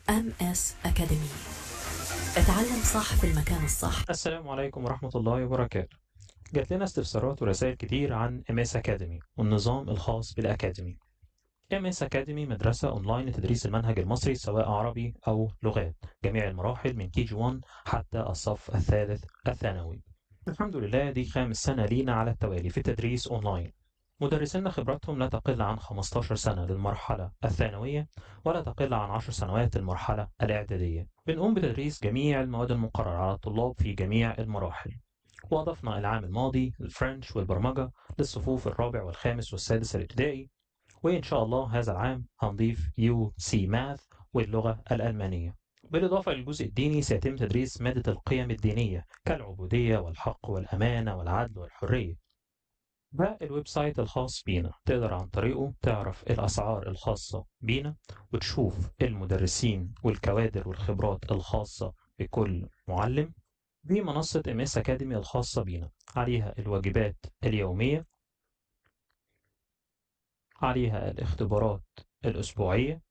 ام اس اكاديمي اتعلم صح في المكان الصح السلام عليكم ورحمة الله وبركاته جات لنا استفسارات ورسائل كتير عن MS Academy والنظام الخاص بالأكاديمي MS Academy مدرسة أونلاين لتدريس المنهج المصري سواء عربي أو لغات جميع المراحل من كي جي 1 حتى الصف الثالث الثانوي الحمد لله دي خامس سنة لينا على التوالي في التدريس أونلاين مدرسينا خبراتهم لا تقل عن 15 سنة للمرحلة الثانوية ولا تقل عن 10 سنوات للمرحلة الإعدادية بنقوم بتدريس جميع المواد المقررة على الطلاب في جميع المراحل وأضفنا العام الماضي الفرنش والبرمجة للصفوف الرابع والخامس والسادس الابتدائي وإن شاء الله هذا العام هنضيف يو سي ماث واللغة الألمانية بالإضافة للجزء الديني سيتم تدريس مادة القيم الدينية كالعبودية والحق والأمانة والعدل والحرية ده الويب سايت الخاص بينا تقدر عن طريقه تعرف الأسعار الخاصة بينا وتشوف المدرسين والكوادر والخبرات الخاصة بكل معلم دي منصة ام اس اكاديمي الخاصة بينا عليها الواجبات اليومية عليها الاختبارات الأسبوعية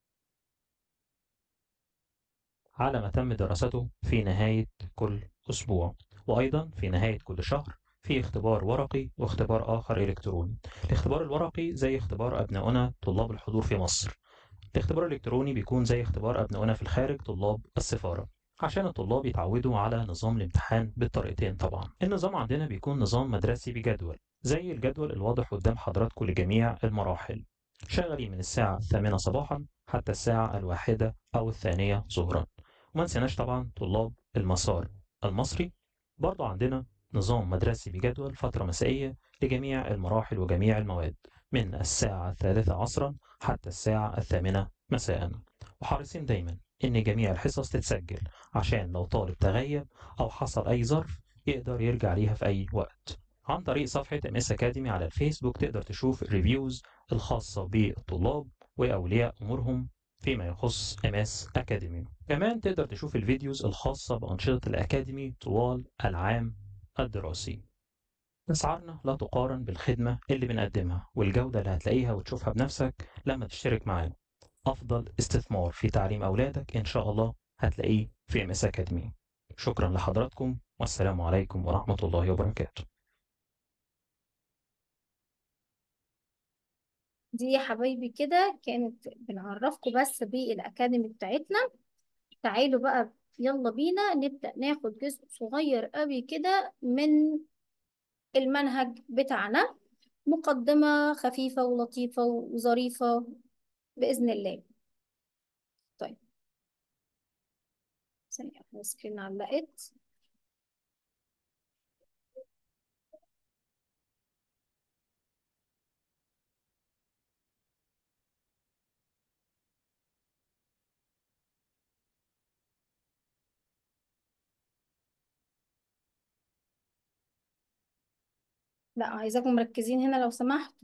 على ما تم دراسته في نهاية كل أسبوع وأيضا في نهاية كل شهر في اختبار ورقي واختبار آخر إلكتروني الاختبار الورقي زي اختبار أبنائنا طلاب الحضور في مصر الاختبار الإلكتروني بيكون زي اختبار أبنائنا في الخارج طلاب السفارة عشان الطلاب يتعودوا على نظام الامتحان بالطريقتين طبعا النظام عندنا بيكون نظام مدرسي بجدول زي الجدول الواضح قدام حضراتكم لجميع المراحل شغالين من الساعة الثامنة صباحا حتى الساعة الواحدة أو الثانية ظهرا وما نسيناش طبعا طلاب المسار المصري برضو عندنا نظام مدرسي بجدول فترة مسائية لجميع المراحل وجميع المواد من الساعة الثالثة عصرا حتى الساعة الثامنة مساء وحريصين دايما إن جميع الحصص تتسجل عشان لو طالب تغيب أو حصل أي ظرف يقدر يرجع ليها في أي وقت عن طريق صفحة ام اس اكاديمي على الفيسبوك تقدر تشوف الريفيوز الخاصة بالطلاب وأولياء أمورهم فيما يخص ام اس اكاديمي كمان تقدر تشوف الفيديوز الخاصة بأنشطة الأكاديمي طوال العام الدراسي أسعارنا لا تقارن بالخدمة اللي بنقدمها والجودة اللي هتلاقيها وتشوفها بنفسك لما تشترك معانا أفضل استثمار في تعليم أولادك إن شاء الله هتلاقيه في ام اس اكاديمي شكرا لحضراتكم والسلام عليكم ورحمة الله وبركاته دي يا حبايبي كده كانت بنعرفكم بس بالأكاديمي بتاعتنا تعالوا بقى يلا بينا نبدأ ناخد جزء صغير قوي كده من المنهج بتاعنا مقدمة خفيفة ولطيفة وظريفة بإذن الله طيب ثانية السكرين علقت لا عايزاكم مركزين هنا لو سمحتوا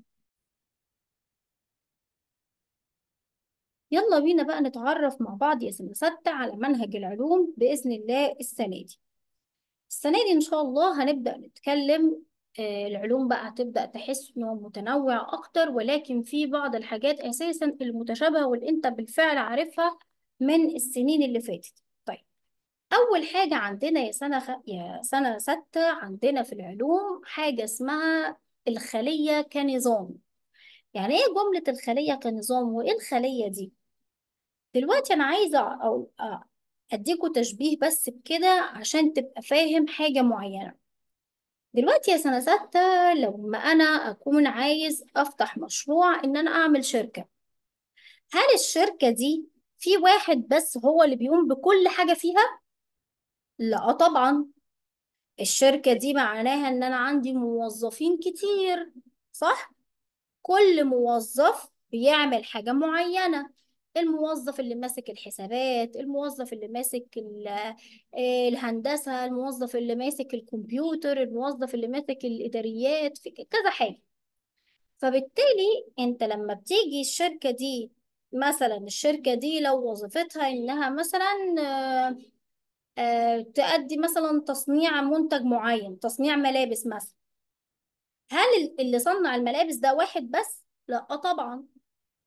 يلا بينا بقى نتعرف مع بعض يا سنة ستة على منهج العلوم بإذن الله السنة دي السنة دي إن شاء الله هنبدأ نتكلم آه، العلوم بقى هتبدأ تحس إنه متنوع أكتر ولكن في بعض الحاجات أساسا المتشابهة واللي أنت بالفعل عارفها من السنين اللي فاتت طيب أول حاجة عندنا يا سنة خ... يا سنة ستة عندنا في العلوم حاجة اسمها الخلية كنظام يعني إيه جملة الخلية كنظام وإيه الخلية دي؟ دلوقتي أنا عايزة أو أ- أديكوا تشبيه بس بكده عشان تبقى فاهم حاجة معينة دلوقتي يا سنة ستة لما أنا أكون عايز أفتح مشروع إن أنا أعمل شركة هل الشركة دي في واحد بس هو اللي بيقوم بكل حاجة فيها؟ لا طبعا الشركة دي معناها إن أنا عندي موظفين كتير صح؟ كل موظف بيعمل حاجة معينة الموظف اللي ماسك الحسابات الموظف اللي ماسك ال- آه، الهندسة الموظف اللي ماسك الكمبيوتر الموظف اللي ماسك الإداريات في ك- كذا حاجة فبالتالي انت لما بتيجي الشركة دي مثلا الشركة دي لو وظيفتها انها مثلا آه، آه، تأدي مثلا تصنيع منتج معين تصنيع ملابس مثلا هل ال- اللي صنع الملابس ده واحد بس؟ لا طبعا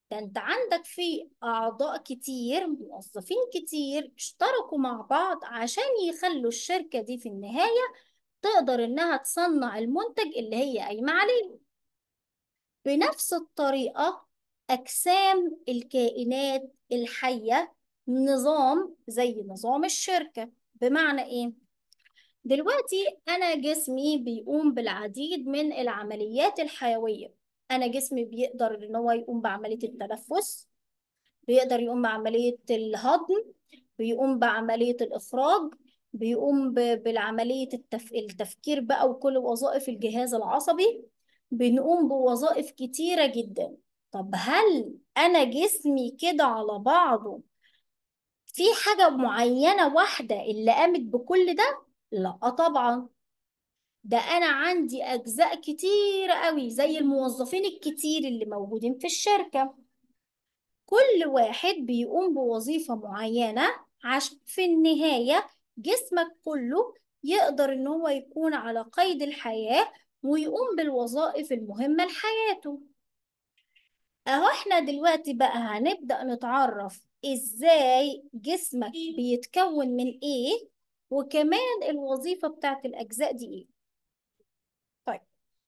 ده انت عندك في اعضاء كتير موظفين كتير اشتركوا مع بعض عشان يخلوا الشركة دي في النهاية تقدر انها تصنع المنتج اللي هي قايمة عليه بنفس الطريقة أجسام الكائنات الحية نظام زي نظام الشركة بمعنى إيه؟ دلوقتي أنا جسمي بيقوم بالعديد من العمليات الحيوية أنا جسمي بيقدر إن هو يقوم بعملية التنفس بيقدر يقوم بعملية الهضم بيقوم بعملية الإخراج بيقوم ب- بالعملية التف... التفكير بقى وكل وظائف الجهاز العصبي بنقوم بوظائف كتيرة جدا طب هل أنا جسمي كده على بعضه في حاجة معينة واحدة اللي قامت بكل ده؟ لا طبعا ده أنا عندي أجزاء كتيرة قوي زي الموظفين الكتير اللي موجودين في الشركة كل واحد بيقوم بوظيفة معينة عشان في النهاية جسمك كله يقدر إن هو يكون على قيد الحياة ويقوم بالوظائف المهمة لحياته أهو إحنا دلوقتي بقى هنبدأ نتعرف إزاي جسمك بيتكون من إيه وكمان الوظيفة بتاعت الأجزاء دي إيه طيب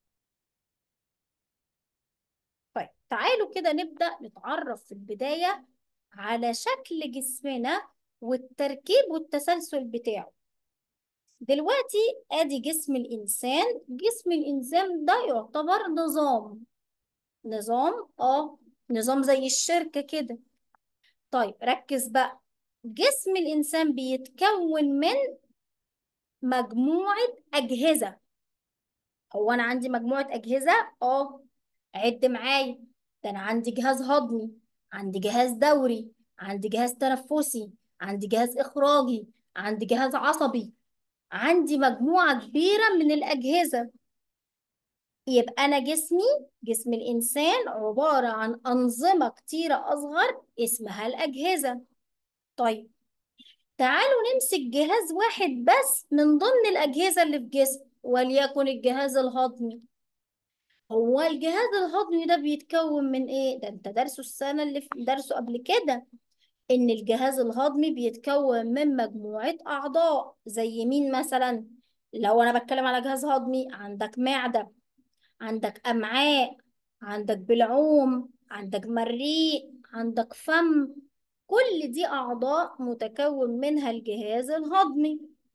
طيب تعالوا كده نبدأ نتعرف في البداية على شكل جسمنا والتركيب والتسلسل بتاعه دلوقتي ادي جسم الانسان جسم الانسان ده يعتبر نظام نظام اه نظام زي الشركة كده طيب ركز بقى جسم الانسان بيتكون من مجموعة اجهزة هو انا عندي مجموعة اجهزة اه عد معايا ده انا عندي جهاز هضمي عندي جهاز دوري عندي جهاز تنفسي عندي جهاز اخراجي عندي جهاز عصبي عندي مجموعة كبيرة من الأجهزة يبقى أنا جسمي جسم الإنسان عبارة عن أنظمة كتيرة أصغر اسمها الأجهزة طيب تعالوا نمسك جهاز واحد بس من ضمن الأجهزة اللي في جسم وليكن الجهاز الهضمي هو الجهاز الهضمي ده بيتكون من إيه؟ ده أنت درسه السنة اللي في درسه قبل كده إن الجهاز الهضمي بيتكون من مجموعة أعضاء زي مين مثلا؟ لو أنا بتكلم على جهاز هضمي عندك معدة عندك أمعاء عندك بلعوم عندك مريء عندك فم كل دي أعضاء متكون منها الجهاز الهضمي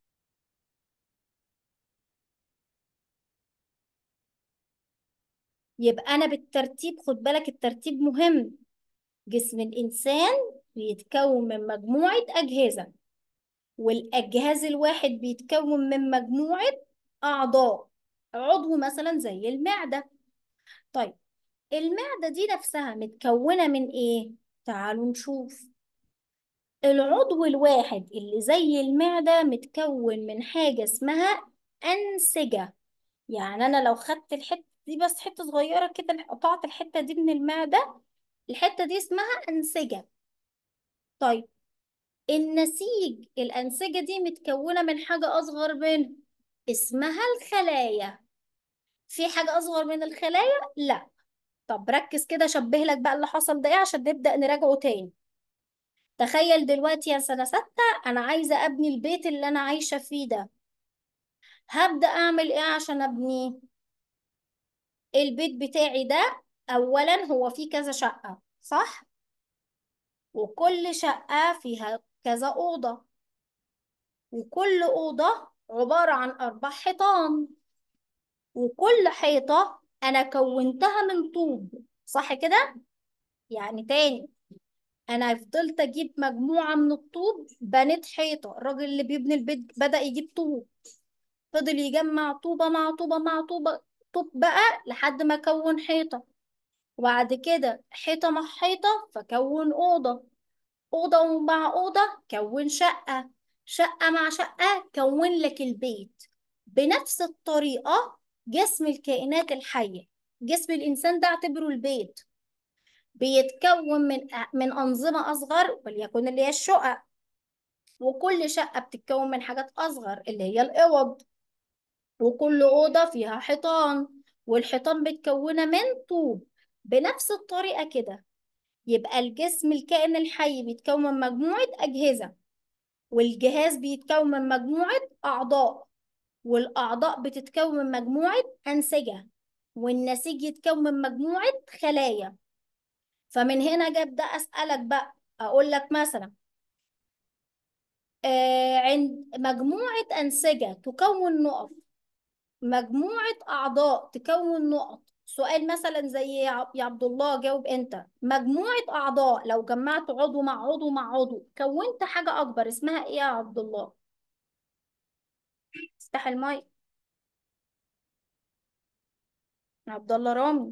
يبقى أنا بالترتيب خد بالك الترتيب مهم جسم الإنسان بيتكون من مجموعة أجهزة والجهاز الواحد بيتكون من مجموعة أعضاء عضو مثلا زي المعدة طيب المعدة دي نفسها متكونة من إيه؟ تعالوا نشوف العضو الواحد اللي زي المعدة متكون من حاجة اسمها أنسجة يعني أنا لو خدت الحتة دي بس حتة صغيرة كده قطعت الحتة دي من المعدة الحتة دي اسمها أنسجة طيب النسيج الأنسجة دي متكونة من حاجة أصغر منه اسمها الخلايا في حاجة أصغر من الخلايا؟ لا طب ركز كده شبه لك بقى اللي حصل ده إيه عشان نبدأ نراجعه تاني تخيل دلوقتي يا سنة ستة أنا عايزة أبني البيت اللي أنا عايشة فيه ده هبدأ أعمل إيه عشان أبنيه؟ البيت بتاعي ده أولا هو فيه كذا شقة صح؟ وكل شقة فيها كذا أوضة وكل أوضة عبارة عن أربع حيطان وكل حيطة أنا كونتها من طوب صح كده؟ يعني تاني أنا فضلت أجيب مجموعة من الطوب بنيت حيطة الراجل اللي بيبني البيت بدأ يجيب طوب فضل يجمع طوبة مع طوبة مع طوبة طوب بقى لحد ما كون حيطة وبعد كده حيطة مع حيطة فكون أوضة أوضة مع أوضة كون شقة شقة مع شقة كون لك البيت بنفس الطريقة جسم الكائنات الحية جسم الإنسان ده اعتبره البيت بيتكون من من أنظمة أصغر وليكن اللي هي الشقق وكل شقة بتتكون من حاجات أصغر اللي هي الأوض وكل أوضة فيها حيطان والحيطان متكونة من طوب بنفس الطريقة كده يبقى الجسم الكائن الحي بيتكون من مجموعة أجهزة والجهاز بيتكون من مجموعة أعضاء والأعضاء بتتكون من مجموعة أنسجة والنسيج يتكون من مجموعة خلايا فمن هنا أجي أبدأ أسألك بقى أقول لك مثلا آه عند مجموعة أنسجة تكون نقط مجموعة أعضاء تكون نقط سؤال مثلا زي يا عب- يا عبد الله جاوب أنت مجموعة أعضاء لو جمعت عضو مع عضو مع عضو كونت حاجة أكبر اسمها إيه يا عبد الله؟ افتح المايك عبد الله رامي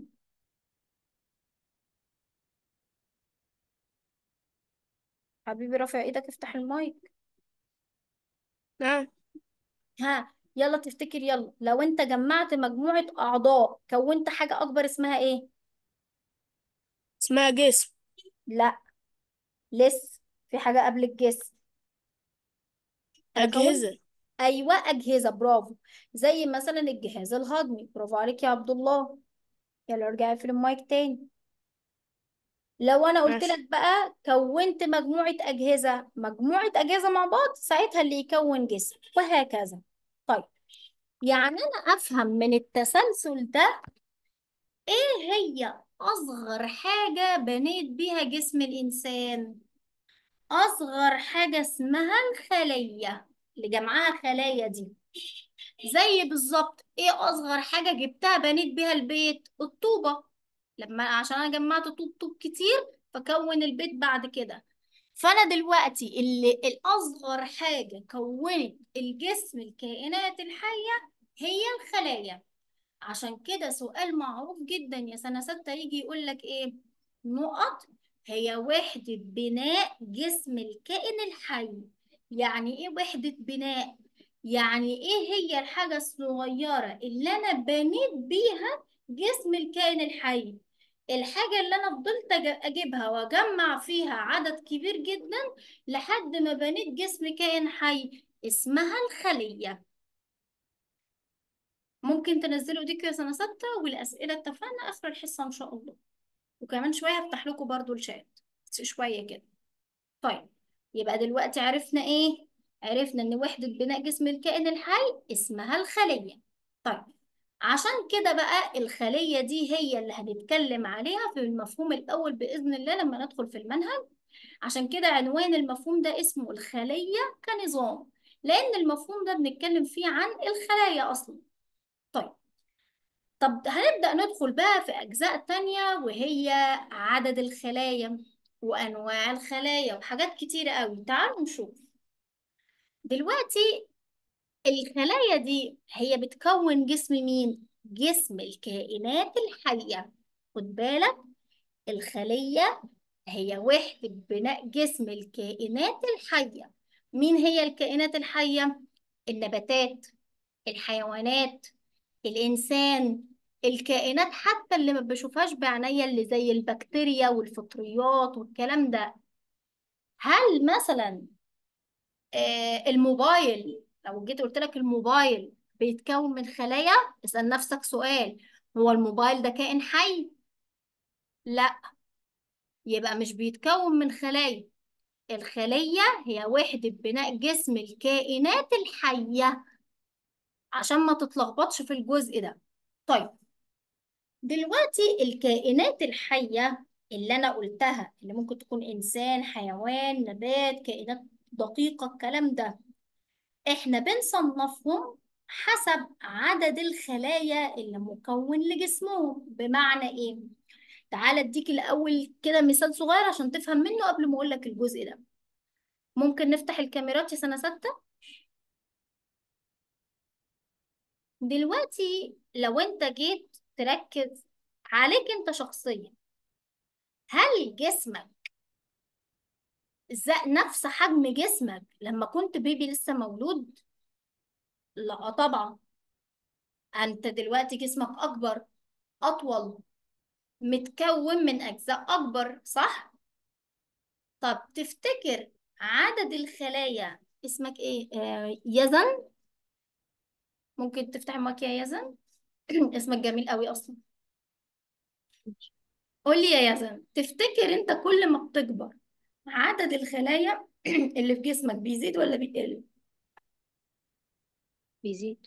حبيبي رافع ايدك افتح المايك نعم ها يلا تفتكر يلا لو انت جمعت مجموعة أعضاء كونت حاجة أكبر اسمها ايه؟ اسمها جسم لا لسه في حاجة قبل الجسم أنا كونت أجهزة أيوة أجهزة برافو زي مثلا الجهاز الهضمي برافو عليك يا عبد الله يلا ارجعي في المايك تاني لو أنا قلت ماشي لك بقى كونت مجموعة أجهزة مجموعة أجهزة مع بعض ساعتها اللي يكون جسم وهكذا طيب يعني أنا أفهم من التسلسل ده إيه هي أصغر حاجة بنيت بيها جسم الإنسان أصغر حاجة اسمها الخلية اللي جمعها خلايا دي زي بالظبط إيه أصغر حاجة جبتها بنيت بيها البيت الطوبة لما عشان أنا جمعت طوب طوب كتير فكون البيت بعد كده فأنا دلوقتي اللي الأصغر حاجة كونت الجسم الكائنات الحية هي الخلايا عشان كده سؤال معروف جدا يا سنة ستة يجي يقول لك ايه نقط هي وحدة بناء جسم الكائن الحي يعني ايه وحدة بناء يعني ايه هي الحاجة الصغيرة اللي انا بنيت بيها جسم الكائن الحي الحاجة اللي انا فضلت أج- اجيبها واجمع فيها عدد كبير جدا لحد ما بنيت جسم كائن حي اسمها الخلية ممكن تنزلوا ايديكوا يا سنة ستة والأسئلة اتفقنا آخر الحصة إن شاء الله وكمان شوية هفتح لكم برضو الشات بس شوية كده طيب يبقى دلوقتي عرفنا إيه؟ عرفنا إن وحدة بناء جسم الكائن الحي اسمها الخلية طيب عشان كده بقى الخلية دي هي اللي هنتكلم عليها في المفهوم الأول بإذن الله لما ندخل في المنهج عشان كده عنوان المفهوم ده اسمه الخلية كنظام لأن المفهوم ده بنتكلم فيه عن الخلايا أصلا طيب طب هنبدأ ندخل بقى في أجزاء تانية وهي عدد الخلايا وأنواع الخلايا وحاجات كتيرة قوي تعالوا نشوف دلوقتي الخلايا دي هي بتكون جسم مين؟ جسم الكائنات الحية خد بالك الخلية هي وحدة بناء جسم الكائنات الحية مين هي الكائنات الحية؟ النباتات الحيوانات الإنسان الكائنات حتى اللي ما بشوفهاش بعينيا اللي زي البكتيريا والفطريات والكلام ده هل مثلا آه، الموبايل لو جيت قلت لك الموبايل بيتكون من خلايا اسأل نفسك سؤال هو الموبايل ده كائن حي؟ لا يبقى مش بيتكون من خلايا الخلية هي وحدة بناء جسم الكائنات الحية عشان ما تتلخبطش في الجزء ده طيب دلوقتي الكائنات الحية اللي أنا قلتها اللي ممكن تكون إنسان حيوان نبات كائنات دقيقة الكلام ده إحنا بنصنفهم حسب عدد الخلايا اللي مكون لجسمهم بمعنى إيه؟ تعال أديك الأول كده مثال صغير عشان تفهم منه قبل ما أقولك الجزء ده ممكن نفتح الكاميرات يا سنة ستة دلوقتي لو أنت جيت تركز عليك أنت شخصيا هل جسمك ز- نفس حجم جسمك لما كنت بيبي لسه مولود؟ لا طبعا انت دلوقتي جسمك اكبر اطول متكون من اجزاء اكبر صح؟ طب تفتكر عدد الخلايا اسمك ايه؟ آه يزن ممكن تفتح المايك يا يزن اسمك جميل قوي اصلا قولي يا يزن تفتكر انت كل ما بتكبر عدد الخلايا اللي في جسمك بيزيد ولا بيقل بيزيد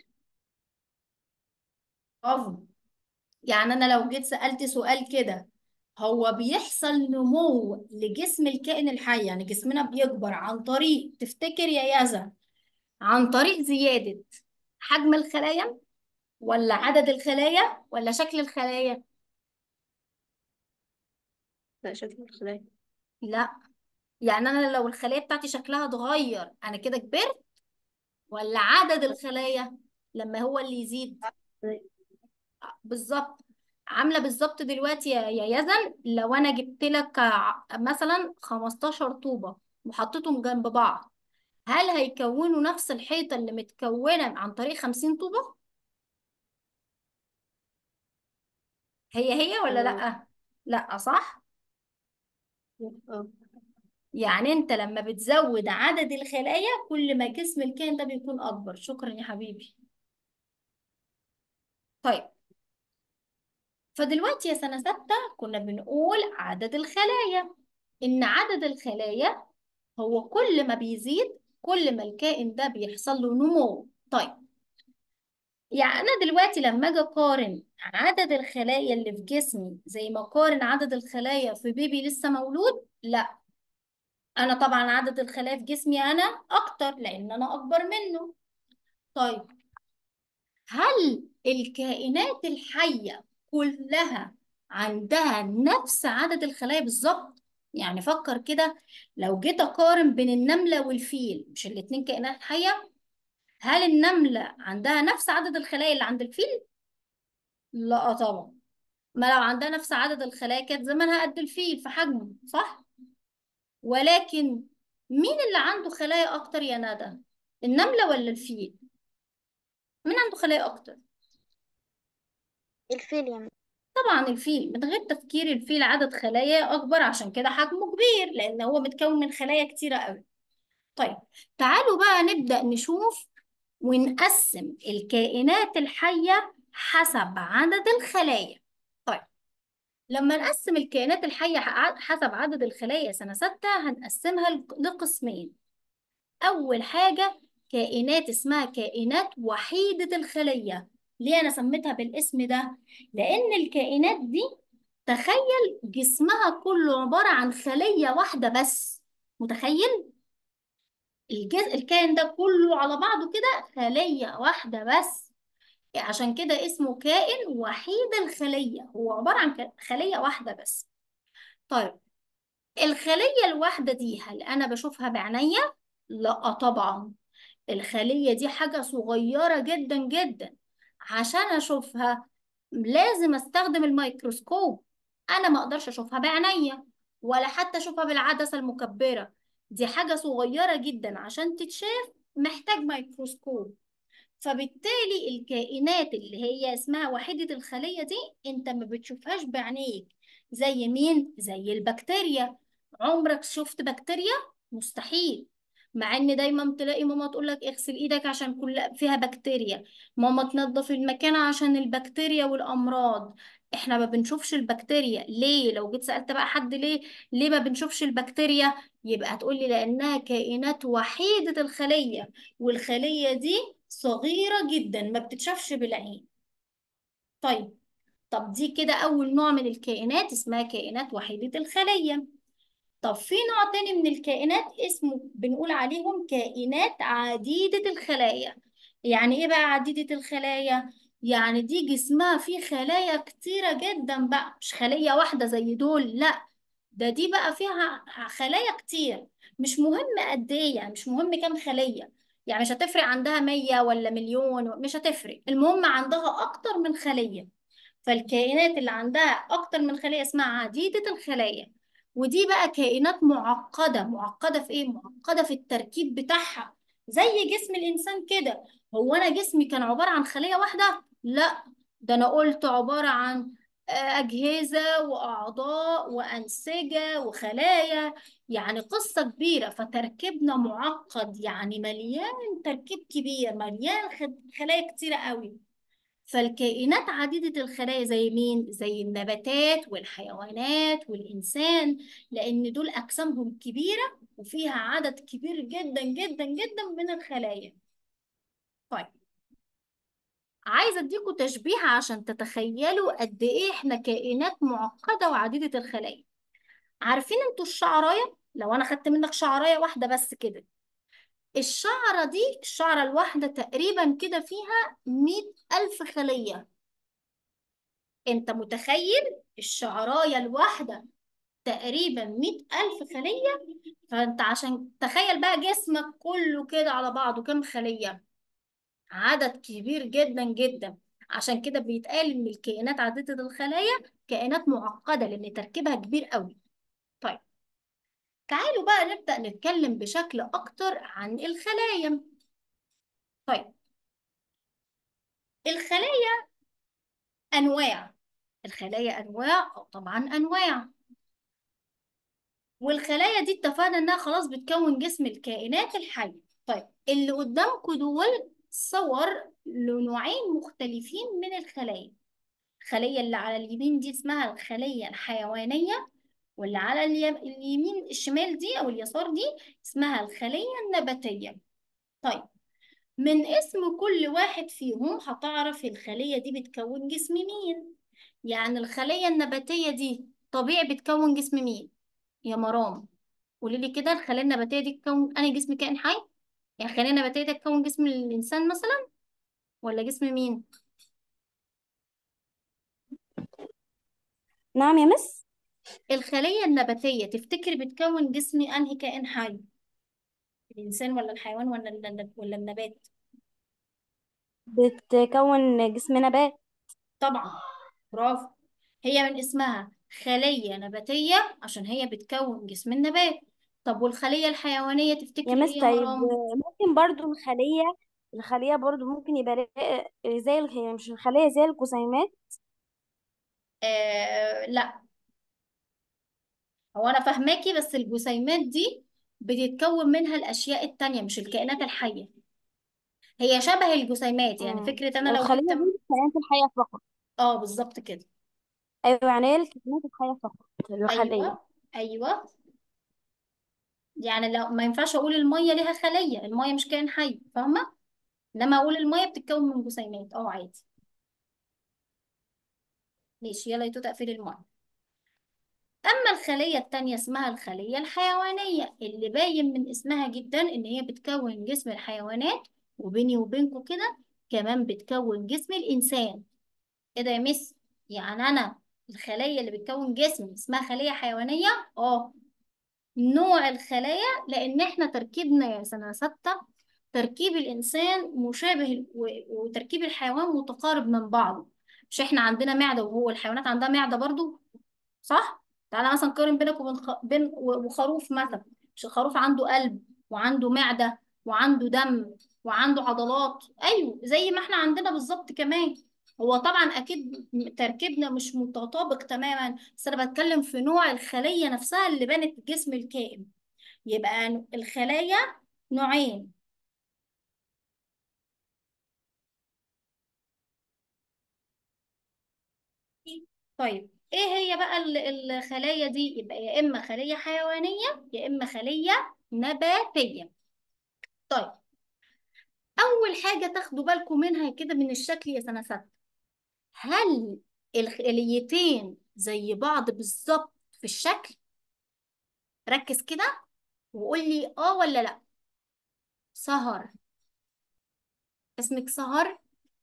برافو يعني انا لو جيت سألت سؤال كده هو بيحصل نمو لجسم الكائن الحي يعني جسمنا بيكبر عن طريق تفتكر يا يزن عن طريق زيادة حجم الخلايا ولا عدد الخلايا ولا شكل الخلايا لا شكل الخلايا لا يعني انا لو الخلايا بتاعتي شكلها اتغير انا كده كبرت ولا عدد الخلايا لما هو اللي يزيد بالظبط عامله بالظبط دلوقتي يا يا يزن لو انا جبت لك ع- مثلا 15 طوبه وحطيتهم جنب بعض هل هيكونوا نفس الحيطه اللي متكونه عن طريق 50 طوبه هي هي ولا لا لا صح اه يعني انت لما بتزود عدد الخلايا كل ما جسم الكائن ده بيكون اكبر شكرا يا حبيبي طيب فدلوقتي يا سنة ستة كنا بنقول عدد الخلايا إن عدد الخلايا هو كل ما بيزيد كل ما الكائن ده بيحصل له نمو طيب يعني أنا دلوقتي لما أجي أقارن عدد الخلايا اللي في جسمي زي ما أقارن عدد الخلايا في بيبي لسه مولود لا أنا طبعا عدد الخلايا في جسمي أنا أكتر لأن أنا أكبر منه طيب هل الكائنات الحية كلها عندها نفس عدد الخلايا بالظبط؟ يعني فكر كده لو جيت أقارن بين النملة والفيل مش الاتنين كائنات حية هل النملة عندها نفس عدد الخلايا اللي عند الفيل؟ لا طبعا ما لو عندها نفس عدد الخلايا كانت زمانها قد الفيل في حجمه صح؟ ولكن مين اللي عنده خلايا أكتر يا ندى؟ النملة ولا الفيل؟ مين عنده خلايا أكتر؟ الفيل يعني طبعا الفيل من غير تفكير الفيل عدد خلايا أكبر عشان كده حجمه كبير لأن هو متكون من خلايا كتيرة قوي طيب تعالوا بقى نبدأ نشوف ونقسم الكائنات الحية حسب عدد الخلايا طيب لما نقسم الكائنات الحية ح- حسب عدد الخلايا سنة ستة هنقسمها لق- لقسمين أول حاجة كائنات اسمها كائنات وحيدة الخلية ليه أنا سميتها بالاسم ده؟ لأن الكائنات دي تخيل جسمها كله عبارة عن خلية واحدة بس متخيل؟ الجز... الكائن ده كله على بعضه كده خلية واحدة بس عشان كده اسمه كائن وحيد الخلية هو عبارة عن ك- خلية واحدة بس طيب الخلية الواحدة دي هل أنا بشوفها بعينيا؟ لا طبعا الخلية دي حاجة صغيرة جدا جدا عشان أشوفها لازم أستخدم الميكروسكوب أنا ما أقدرش أشوفها بعينيا ولا حتى أشوفها بالعدسة المكبرة دي حاجة صغيرة جدا عشان تتشاف محتاج ميكروسكوب فبالتالي الكائنات اللي هي اسمها وحيدة الخلية دي انت ما بتشوفهاش بعينيك زي مين؟ زي البكتيريا عمرك شفت بكتيريا؟ مستحيل مع ان دايما تلاقي ماما تقول لك اغسل ايدك عشان كل فيها بكتيريا ماما تنظف المكان عشان البكتيريا والامراض احنا ما بنشوفش البكتيريا ليه لو جيت سألت بقى حد ليه ليه ما بنشوفش البكتيريا يبقى هتقولي لانها كائنات وحيدة الخلية والخلية دي صغيرة جدا ما بتتشافش بالعين طيب طب دي كده أول نوع من الكائنات اسمها كائنات وحيدة الخلية طب في نوع تاني من الكائنات اسمه بنقول عليهم كائنات عديدة الخلايا يعني ايه بقى عديدة الخلايا؟ يعني دي جسمها فيه خلايا كتيرة جدا بقى مش خلية واحدة زي دول لا ده دي بقى فيها خلايا كتير مش مهم قد ايه يعني مش مهم كام خلية يعني مش هتفرق عندها مية ولا مليون مش هتفرق المهم عندها أكتر من خلية فالكائنات اللي عندها أكتر من خلية اسمها عديدة الخلايا ودي بقى كائنات معقدة معقدة في إيه؟ معقدة في التركيب بتاعها زي جسم الإنسان كده هو أنا جسمي كان عبارة عن خلية واحدة؟ لا ده أنا قلت عبارة عن آه، أجهزة وأعضاء وأنسجة وخلايا يعني قصة كبيرة فتركيبنا معقد يعني مليان تركيب كبير مليان خ- خلايا كتيرة قوي فالكائنات عديدة الخلايا زي مين؟ زي النباتات والحيوانات والإنسان لأن دول أجسامهم كبيرة وفيها عدد كبير جدا جدا جدا من الخلايا طيب عايزة اديكم تشبيه عشان تتخيلوا قد ايه احنا كائنات معقدة وعديدة الخلايا عارفين انتوا الشعراية لو انا خدت منك شعراية واحدة بس كده الشعرة دي الشعرة الواحدة تقريبا كده فيها مئة ألف خلية انت متخيل الشعراية الواحدة تقريبا مئة ألف خلية فانت عشان تخيل بقى جسمك كله كده على بعضه كام خلية عدد كبير جدا جدا عشان كده بيتقال ان الكائنات عديدة الخلايا كائنات معقدة لان تركيبها كبير قوي طيب تعالوا بقى نبدأ نتكلم بشكل اكتر عن الخلايا طيب الخلايا انواع الخلايا انواع أو طبعا انواع والخلايا دي اتفقنا انها خلاص بتكون جسم الكائنات الحية طيب اللي قدامكم دول صور لنوعين مختلفين من الخلايا الخلية اللي على اليمين دي اسمها الخلية الحيوانية واللي على اليم- اليمين الشمال دي أو اليسار دي اسمها الخلية النباتية طيب من اسم كل واحد فيهم هتعرف الخلية دي بتكون جسم مين يعني الخلية النباتية دي طبيعي بتكون جسم مين يا مرام قولي لي كده الخلية النباتية دي تكون أنا جسم كائن حي يعني الخلية النباتية دي تكون جسم الإنسان مثلا ولا جسم مين نعم يا مس الخلية النباتية تفتكري بتكون جسم أنهي كائن حي الإنسان ولا الحيوان ولا ال- ولا النبات بتكون جسم نبات طبعا برافو هي من اسمها خلية نباتية عشان هي بتكون جسم النبات طب والخلية الحيوانية يا تفتكري مس ايه يا طيب مرام ممكن برضو الخلية الخلية برضو ممكن يبقى لها- زي الخ- مش الخلية زي الجسيمات آه لا هو أنا فاهماكي بس الجسيمات دي بتتكون منها الأشياء التانية مش الكائنات الحية هي شبه الجسيمات يعني مم. فكرة أنا لو الخلية جبت دي الكائنات الحية فقط اه بالظبط كده أيوة يعني هي الكائنات الحية فقط الخلية أيوه أيوه يعني لو ما ينفعش اقول الميه ليها خليه الميه مش كائن حي فاهمه انما اقول الميه بتتكون من جسيمات اه عادي ماشي يلا يا توتا اقفلي الميه اما الخليه التانية اسمها الخليه الحيوانيه اللي باين من اسمها جدا ان هي بتكون جسم الحيوانات وبيني وبينكم كده كمان بتكون جسم الانسان ايه ده يا مس يعني انا الخليه اللي بتكون جسم اسمها خليه حيوانيه اه نوع الخلايا لان احنا تركيبنا يا سنه سته تركيب الإنسان مشابه و- وتركيب الحيوان متقارب من بعضه مش احنا عندنا معدة وهو الحيوانات عندها معدة برضو صح؟ تعالى مثلا قارن بينك وبين خ... بين و- وخروف مثلا مش الخروف عنده قلب وعنده معدة وعنده دم وعنده عضلات أيوه زي ما احنا عندنا بالظبط كمان هو طبعا أكيد م- تركيبنا مش متطابق تماما بس أنا بتكلم في نوع الخلية نفسها اللي بنت جسم الكائن يبقى الخلايا نوعين طيب ايه هي بقى ال- الخلايا دي يبقى يا اما خلية حيوانية يا اما خلية نباتية طيب اول حاجة تاخدوا بالكم منها كده من الشكل يا سنة ستة هل الخليتين زي بعض بالظبط في الشكل ركز كده وقول لي اه ولا لا سهر اسمك سهر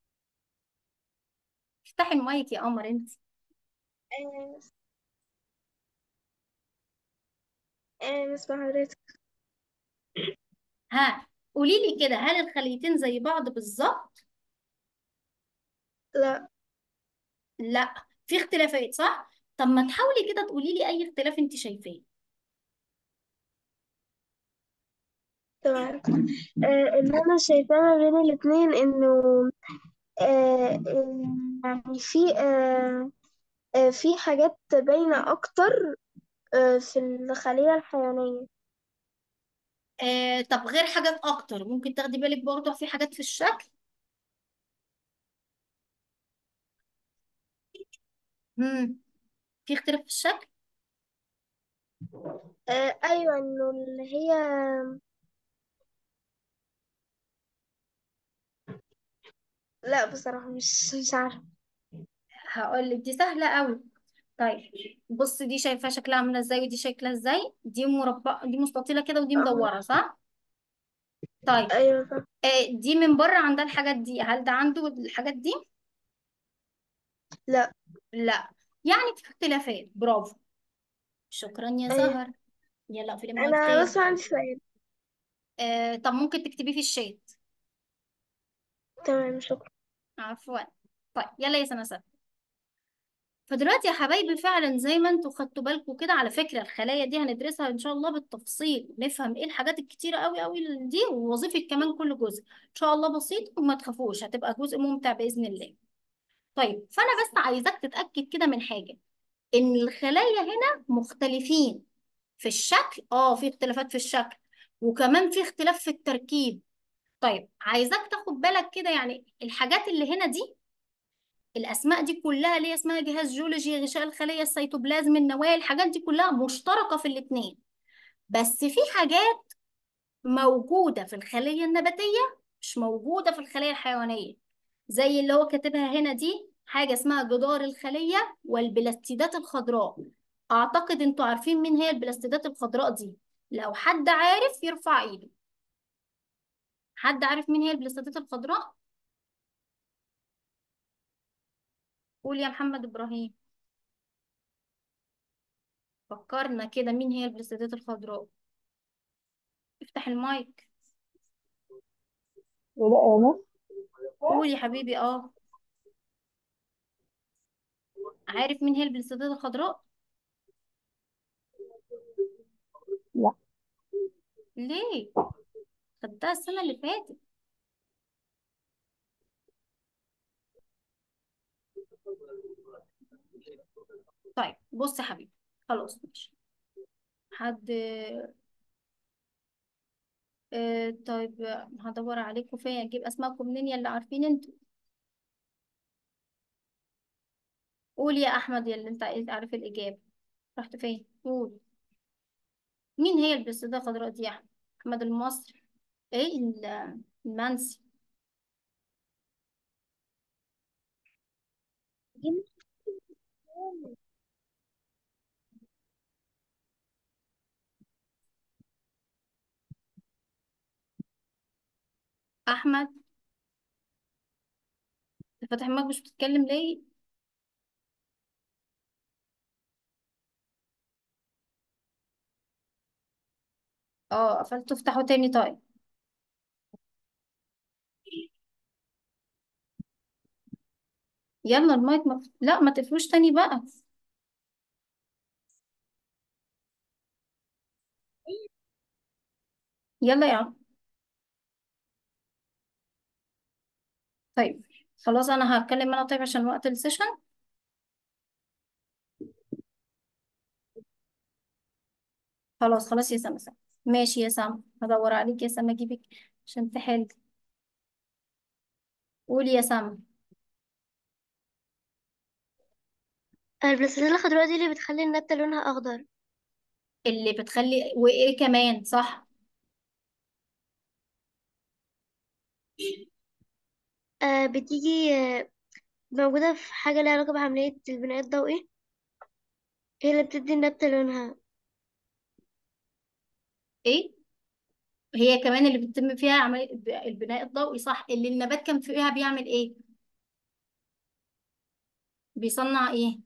افتحي المايك يا قمر انت اسمع حضرتك ها قولي لي كده هل الخليتين زي بعض بالظبط لا لا في اختلافات صح طب ما تحاولي كده تقولي لي اي اختلاف انت شايفاه تمام آه اللي انا شايفاه ما بين الاتنين انه آه آه، يعني في آه آه في حاجات باينة اكتر آه في الخلية الحيوانية آه طب غير حاجات اكتر ممكن تاخدي بالك برضه في حاجات في الشكل مم. في اختلاف في الشكل آه ايوه انه اللي هي لا بصراحة مش مش عارفة هقول لك دي سهلة قوي طيب بص دي شايفاها شكلها عاملة ازاي ودي شكلها ازاي دي مربع دي مستطيلة كده ودي اه مدورة صح طيب ايوه صح آه دي من بره عندها الحاجات دي هل ده عنده الحاجات دي لا لا يعني في اختلافات برافو شكرا يا ايوه سهر يلا في المايك انا تاني بس عندي سؤال آه طب ممكن تكتبيه في الشات تمام شكرا عفوا طيب يلا يا سنة سنة فدلوقتي يا حبايبي فعلا زي ما انتوا خدتوا بالكم كده على فكرة الخلايا دي هندرسها ان شاء الله بالتفصيل نفهم ايه الحاجات الكتيرة قوي قوي دي ووظيفة كمان كل جزء ان شاء الله بسيط وما تخافوش هتبقى جزء ممتع بإذن الله طيب فانا بس عايزاك تتأكد كده من حاجة ان الخلايا هنا مختلفين في الشكل اه في اختلافات في الشكل وكمان في اختلاف في التركيب طيب عايزاك تاخد بالك كده يعني الحاجات اللي هنا دي الاسماء دي كلها اللي هي اسمها جهاز جيولوجي غشاء الخليه السيتوبلازم النواه الحاجات دي كلها مشتركه في الاثنين بس في حاجات موجوده في الخليه النباتيه مش موجوده في الخليه الحيوانيه زي اللي هو كاتبها هنا دي حاجه اسمها جدار الخليه والبلاستيدات الخضراء اعتقد انتوا عارفين مين هي البلاستيدات الخضراء دي لو حد عارف يرفع ايده حد عارف مين هي البلاستيدات الخضراء قول يا محمد ابراهيم فكرنا كده مين هي البلاستيدات الخضراء افتح المايك لا يا مس قول يا حبيبي اه عارف مين هي البلاستيدات الخضراء لا ليه خدتها السنة اللي فاتت طيب بص يا حبيبي خلاص ماشي حد آه طيب هدور عليكم فين اجيب اسمائكم منين يا اللي عارفين انتوا قول يا احمد يا اللي انت عايز عارف الاجابه رحت فين قول مين هي البلاستيدات الخضراء دي يا احمد احمد المصري ايه ال- المنسي احمد أنت فاتح المايك مش بتتكلم ليه اه قفلت افتحه تاني طيب يلا المايك ما... لا ما تقفلوش تاني بقى يلا يا عم طيب خلاص انا هتكلم انا طيب عشان وقت السيشن خلاص خلاص يا سما سما ماشي يا سما هدور عليك يا سما اجيبك عشان تحل قولي يا سما البلاستيدات الخضراء دي اللي بتخلي النبتة لونها أخضر اللي بتخلي وايه كمان صح آه بتيجي آه موجودة في حاجة ليها علاقة بعملية البناء الضوئي هي اللي بتدي النبتة لونها ايه هي كمان اللي بتتم فيها عملية البناء الضوئي صح اللي النبات كان فيها بيعمل ايه بيصنع ايه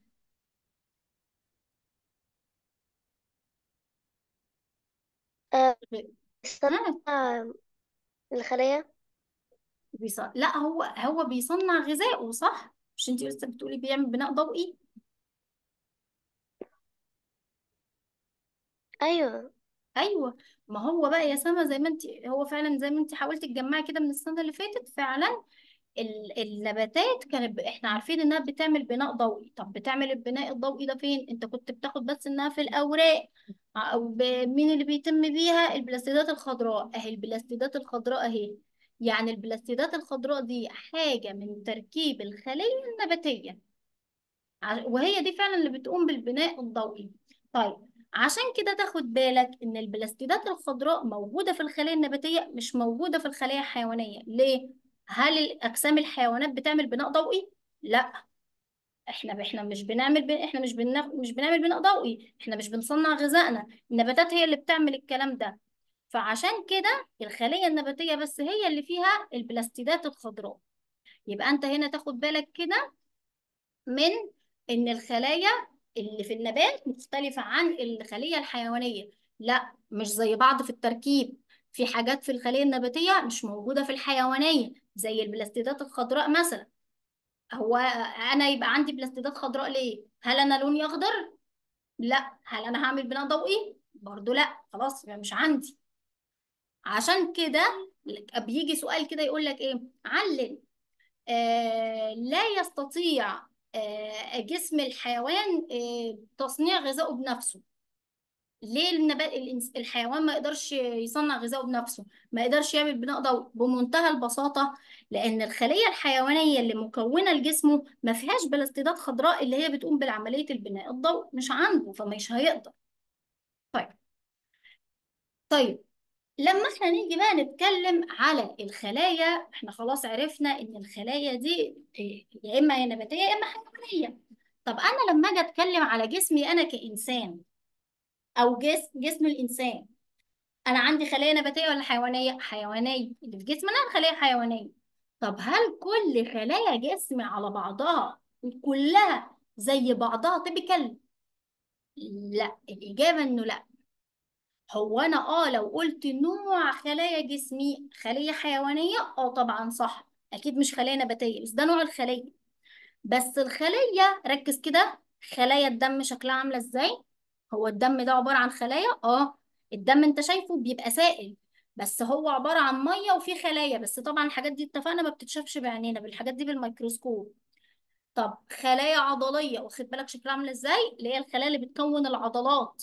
آه ها بتصنع الخلايا بيصنع لا هو هو بيصنع غذائه صح مش انتي لسه بتقولي بيعمل بناء ضوئي أيوة ايوه ما هو بقى يا سما زي ما انت هو فعلا زي ما انت حاولتي تجمعي كده من السنه اللي فاتت فعلا ال- النباتات كانت ب- احنا عارفين انها بتعمل بناء ضوئي طب بتعمل البناء الضوئي ده فين انت كنت بتاخد بس انها في الاوراق او ب- مين اللي بيتم بيها البلاستيدات الخضراء اهي البلاستيدات الخضراء اهي يعني البلاستيدات الخضراء دي حاجه من تركيب الخليه النباتيه ع- وهي دي فعلا اللي بتقوم بالبناء الضوئي طيب عشان كده تاخد بالك ان البلاستيدات الخضراء موجودة في الخلايا النباتية مش موجودة في الخلايا الحيوانية ليه؟ هل الأجسام الحيوانات بتعمل بناء ضوئي؟ لا احنا احنا مش بنعمل ب... احنا مش بن... مش بنعمل بناء ضوئي احنا مش بنصنع غذائنا النباتات هي اللي بتعمل الكلام ده فعشان كده الخلية النباتية بس هي اللي فيها البلاستيدات الخضراء يبقى انت هنا تاخد بالك كده من ان الخلايا اللي في النبات مختلفة عن الخلية الحيوانية لا مش زي بعض في التركيب في حاجات في الخلية النباتية مش موجودة في الحيوانية زي البلاستيدات الخضراء مثلا هو انا يبقى عندي بلاستيدات خضراء ليه هل انا لوني اخضر لا هل انا هعمل بناء ضوئي برضو لا خلاص يبقى مش عندي عشان كده بيجي سؤال كده يقول لك ايه علل آه لا يستطيع آه جسم الحيوان آه تصنيع غذائه بنفسه ليه النبات الإنس- الحيوان ما يقدرش يصنع غذائه بنفسه ما يقدرش يعمل بناء ضوئي بمنتهى البساطة لأن الخلية الحيوانية اللي مكونة لجسمه ما فيهاش بلاستيدات خضراء اللي هي بتقوم بعملية البناء الضوئي مش عنده فمش هيقدر طيب طيب لما احنا نيجي بقى نتكلم على الخلايا احنا خلاص عرفنا ان الخلايا دي إيه، يا اما هي نباتية يا اما حيوانية طب انا لما اجي اتكلم على جسمي انا كإنسان او جسم جسم الانسان انا عندي خلايا نباتيه ولا حيوانيه حيوانيه اللي في جسمنا خلايا حيوانيه طب هل كل خلايا جسمي على بعضها كلها زي بعضها تيبيكال لا الاجابه انه لا هو انا اه لو قلت نوع خلايا جسمي خليه حيوانيه اه طبعا صح اكيد مش خلايا نباتيه بس ده نوع الخليه بس الخليه ركز كده خلايا الدم شكلها عامله ازاي هو الدم ده عبارة عن خلايا اه الدم انت شايفه بيبقى سائل بس هو عبارة عن مية وفيه خلايا بس طبعا الحاجات دي اتفقنا ما بتتشافش بعينينا بالحاجات دي بالميكروسكوب طب خلايا عضلية واخد بالك شكلها عامل ازاي اللي هي الخلايا اللي بتكون العضلات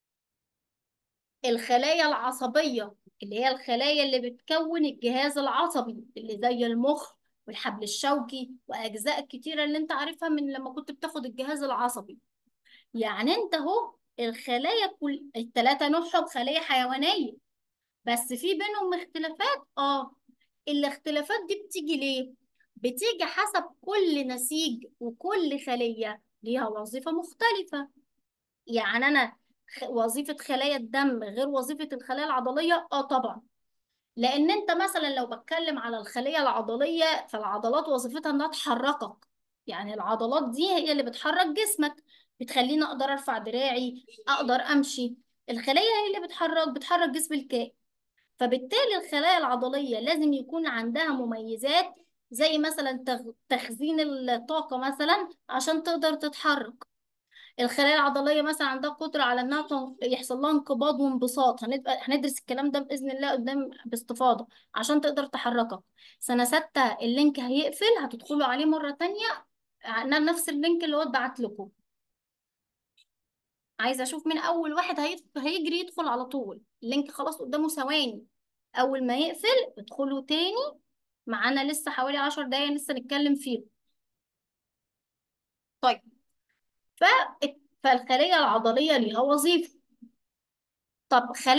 الخلايا العصبية اللي هي الخلايا اللي بتكون الجهاز العصبي اللي زي المخ والحبل الشوكي وأجزاء كتيرة اللي انت عارفها من لما كنت بتاخد الجهاز العصبي يعني انت اهو الخلايا كل التلاتة نوعهم خلايا حيوانية بس في بينهم اختلافات اه الاختلافات دي بتيجي ليه؟ بتيجي حسب كل نسيج وكل خلية ليها وظيفة مختلفة يعني أنا خ- وظيفة خلايا الدم غير وظيفة الخلايا العضلية اه طبعا لأن أنت مثلا لو بتكلم على الخلية العضلية فالعضلات وظيفتها إنها تحركك يعني العضلات دي هي اللي بتحرك جسمك بتخليني أقدر أرفع دراعي أقدر أمشي الخلية هي اللي بتحرك بتحرك جسم الكائن فبالتالي الخلايا العضلية لازم يكون عندها مميزات زي مثلا تغ- تخزين الطاقة مثلا عشان تقدر تتحرك الخلايا العضلية مثلا عندها قدرة على انها تن- يحصل لها انقباض وانبساط هنبقى هندرس الكلام ده بإذن الله قدام باستفاضة عشان تقدر تحركك سنة ستة اللينك هيقفل هتدخلوا عليه مرة تانية ع- نفس اللينك اللي هو اتبعت لكم عايزة اشوف مين اول واحد هي- هيجري يدخل على طول اللينك خلاص قدامه ثواني اول ما يقفل ادخلوا تاني معانا لسه حوالي عشر دقايق لسه نتكلم فيه طيب ف... فالخلية العضلية ليها وظيفة طب خلايا